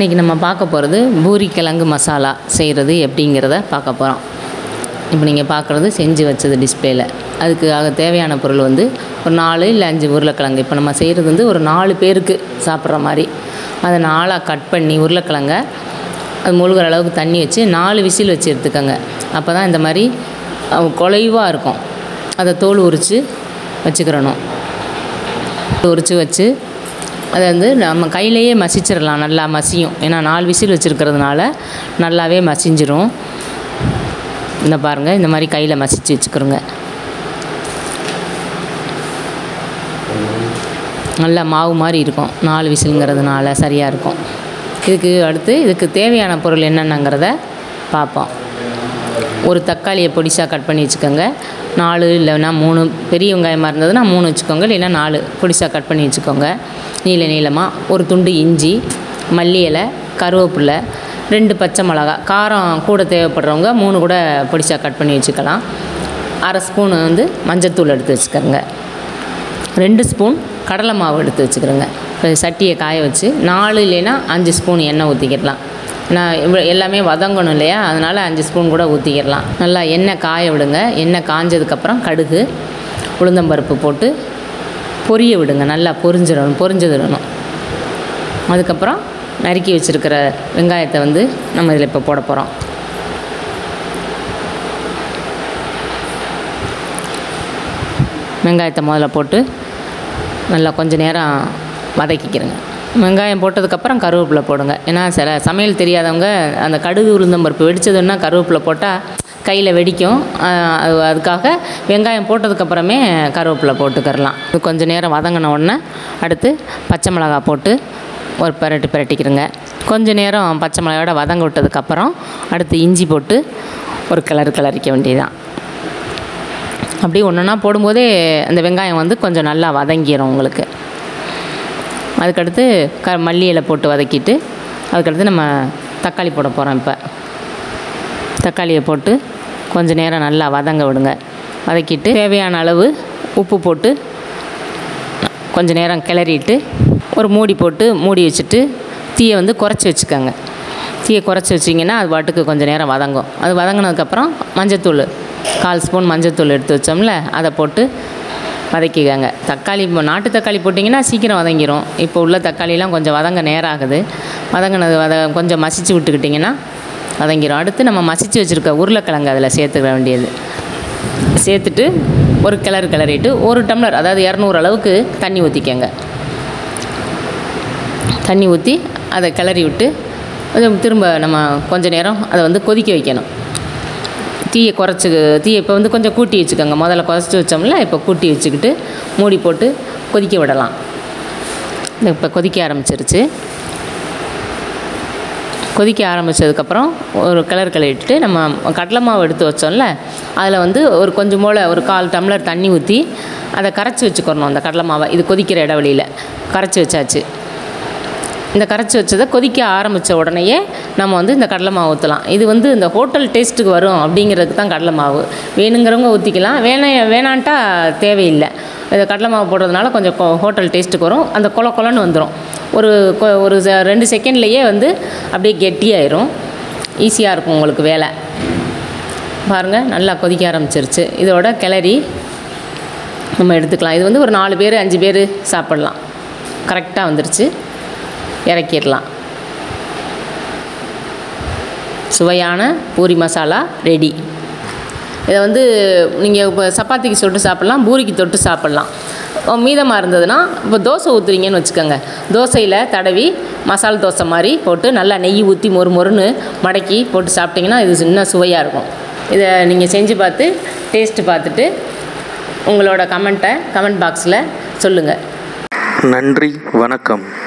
இன்றைக்கி நம்ம பார்க்க போகிறது பூரி கிழங்கு மசாலா செய்கிறது எப்படிங்கிறத பார்க்க போகிறோம் இப்போ நீங்கள் பார்க்குறது செஞ்சு வச்சது டிஸ்பிளேயில் அதுக்கு ஆக தேவையான பொருள் வந்து ஒரு நாலு இல்லை அஞ்சு உருளைக்கிழங்கு இப்போ நம்ம செய்கிறது வந்து ஒரு நாலு பேருக்கு சாப்பிட்ற மாதிரி அதை நாலாக கட் பண்ணி உருளைக்கிழங்க அது முழுகிற அளவுக்கு தண்ணி வச்சு நாலு விசில் வச்சு எடுத்துக்கோங்க அப்போ தான் இந்த மாதிரி அஹ், குலைவாக இருக்கும் அதை தோல் உரித்து வச்சுக்கிறணும் உரித்து வச்சு அதை வந்து நம்ம கையிலேயே மசிச்சிடலாம் நல்லா மசியும் ஏன்னா நாலு விசில் வச்சுருக்கிறதுனால நல்லாவே மசிஞ்சிரும் இந்த பாருங்கள் இந்த மாதிரி கையில் மசிச்சு வச்சுக்கிறோங்க நல்லா மாவு மாதிரி இருக்கும் நாலு விசிலுங்கிறதுனால சரியாக இருக்கும் இதுக்கு அடுத்து இதுக்கு தேவையான பொருள் என்னென்னங்கிறத பார்ப்போம் ஒரு தக்காளியை பொடிசாக கட் பண்ணி வச்சுக்கோங்க நாலு இல்லைன்னா மூணு பெரிய வெங்காயமாக இருந்ததுன்னா மூணு வச்சுக்கோங்க இல்லைன்னா நாலு பொடிசாக கட் பண்ணி வச்சுக்கோங்க நீள நீளமாக ஒரு துண்டு இஞ்சி மல்லி இலை கருவேப்பிலை ரெண்டு பச்சை மிளகா காரம் கூட தேவைப்படுறவங்க மூணு கூட பொடிசாக கட் பண்ணி வச்சுக்கலாம் அரை ஸ்பூன் வந்து மஞ்சத்தூள் எடுத்து வச்சுக்கோங்க ரெண்டு ஸ்பூன் கடலை மாவு எடுத்து வச்சுக்கிறோங்க இப்போ சட்டியை காய வச்சு நாலு இல்லைன்னா அஞ்சு ஸ்பூன் எண்ணெய் ஊற்றிக்கிடலாம் நான் இவ்வ- எல்லாமே வதங்கணும் இல்லையா அதனால் அஞ்சு ஸ்பூன் கூட ஊற்றிக்கிடலாம் நல்லா எண்ணெய் காய விடுங்க எண்ணெய் காஞ்சதுக்கப்புறம் கடுகு உளுந்தம்பருப்பு போட்டு பொரிய விடுங்க நல்லா பொரிஞ்சிடணும் பொரிஞ்சிடணும் அதுக்கப்புறம் நறுக்கி வச்சுருக்கிற வெங்காயத்தை வந்து நம்ம இதில் இப்போ போட போகிறோம் வெங்காயத்தை முதல்ல போட்டு நல்லா கொஞ்ச நேரம் வதக்கிக்கிறங்க வெங்காயம் போட்டதுக்கப்புறம் கருவேப்பிலை போடுங்க ஏன்னா சில சமையல் தெரியாதவங்க அந்த கடுகு உளுந்தம்பருப்பு வெடிச்சதுன்னா கருவேப்பிலை போட்டால் கையில் வெடிக்கும் ஆஹ் அது அதுக்காக வெங்காயம் போட்டதுக்கப்புறமே கருவேப்பிலை போட்டுக்கறலாம் இது கொஞ்ச நேரம் வதங்கின உடனே அடுத்து பச்சை மிளகாய் போட்டு ஒரு பிரட்டு பிரட்டிக்கிறங்க கொஞ்ச நேரம் பச்சை மிளகாயோட வதங்க விட்டதுக்கப்புறம் அடுத்து இஞ்சி போட்டு ஒரு கிளறு கிளறிக்க வேண்டியதுதான் அப்படியே ஒன்றுனா போடும்போதே அந்த வெங்காயம் வந்து கொஞ்சம் நல்லா வதங்கிடும் உங்களுக்கு அதுக்கடுத்து க மல்லி இலை போட்டு வதக்கிட்டு அதுக்கடுத்து நம்ம தக்காளி போட போகிறோம் இப்போ தக்காளியை போட்டு கொஞ்ச நேரம் நல்லா வதங்க விடுங்க வதக்கிட்டு தேவையான அளவு உப்பு போட்டு கொஞ்ச நேரம் கிளறிட்டு ஒரு மூடி போட்டு மூடி வச்சுட்டு தீயை வந்து குறைச்சி வச்சுக்கோங்க தீயை குறைச்சி வச்சிங்கன்னா அது பாட்டுக்கு கொஞ்சம் நேரம் வதங்கும் அது வதங்கினதுக்கப்புறம் மஞ்சத்தூள் கால் ஸ்பூன் மஞ்சத்தூள் எடுத்து வச்சோம்ல அதை போட்டு வதக்கிக்கங்க தக்காளி இப்போ நாட்டு தக்காளி போட்டிங்கன்னா சீக்கிரம் வதங்கிரும் இப்போ உள்ள தக்காளிலாம் கொஞ்சம் வதங்க நேரம் ஆகுது வதங்கினது வத கொஞ்சம் மசிச்சு விட்டுக்கிட்டிங்கன்னா வதங்கிரும் அடுத்து நம்ம மசிச்சு வச்சுருக்க உருளைக்கிழங்கு அதில் சேர்த்துக்க வேண்டியது சேர்த்துட்டு ஒரு கிளறு கிளறிட்டு ஒரு டம்ளர் அதாவது இரநூறு அளவுக்கு தண்ணி ஊற்றிக்கங்க தண்ணி ஊற்றி அதை கிளறி விட்டு அது திரும்ப நம்ம கொஞ்ச நேரம் அதை வந்து கொதிக்க வைக்கணும் தீயை குறைச்சி தீயை இப்போ வந்து கொஞ்சம் கூட்டி வச்சுக்கோங்க முதல்ல குறைச்சி வச்சோம்ல இப்போ கூட்டி வச்சுக்கிட்டு மூடி போட்டு கொதிக்க விடலாம் இந்த இப்போ கொதிக்க ஆரம்பிச்சிருச்சு கொதிக்க ஆரம்பித்ததுக்கப்புறம் ஒரு கலர் கிளறிட்டு நம்ம கடலை மாவு எடுத்து வச்சோம்ல அதில் வந்து ஒரு கொஞ்சம் போல் ஒரு கால் டம்ளர் தண்ணி ஊற்றி அதை கரைச்சி வச்சுக்கிறணும் அந்த கடலை மாவை இது கொதிக்கிற இடைவெளியில் கரைச்சி வச்சாச்சு இந்த கரைச்சி வச்சதை கொதிக்க ஆரம்பித்த உடனேயே நம்ம வந்து இந்த கடலை மாவு ஊற்றலாம் இது வந்து இந்த ஹோட்டல் டேஸ்ட்டுக்கு வரும் அப்படிங்கிறதுக்கு தான் கடலை மாவு வேணுங்கிறவங்க ஊற்றிக்கலாம் வேணா வேணான்ட்டா தேவையில்லை இந்த கடலை மாவு போடுறதுனால கொஞ்சம் கொ- ஹோட்டல் டேஸ்ட்டுக்கு வரும் அந்த கொல கொலன்னு வந்துடும் ஒரு கொ- ஒரு செ- ரெண்டு செகண்ட்லேயே வந்து அப்படியே கெட்டியாயிரும் ஈஸியாக இருக்கும் உங்களுக்கு வேலை பாருங்கள் நல்லா கொதிக்க ஆரம்பிச்சிருச்சு இதோட கிளறி நம்ம எடுத்துக்கலாம் இது வந்து ஒரு நாலு பேர் அஞ்சு பேர் சாப்பிட்லாம் கரெக்டாக வந்துருச்சு இறக்கிடலாம் சுவையான பூரி மசாலா ரெடி இதை வந்து நீங்கள் இப்போ சப்பாத்திக்கு தொட்டு சாப்பிட்லாம் பூரிக்கு தொட்டு சாப்பிட்லாம் இப்போ மீதமாக இருந்ததுன்னா இப்போ தோசை ஊற்றுறீங்கன்னு வச்சுக்கோங்க தோசையில் தடவி மசால் தோசை மாதிரி போட்டு நல்லா நெய் ஊற்றி மொறு மொறுன்னு மடக்கி போட்டு சாப்பிட்டிங்கன்னா இது இன்னும் சுவையாக இருக்கும் இதை நீங்கள் செஞ்சு பார்த்து டேஸ்ட்டு பார்த்துட்டு உங்களோட கமெண்ட்டை கமெண்ட் பாக்ஸில் சொல்லுங்கள் நன்றி வணக்கம்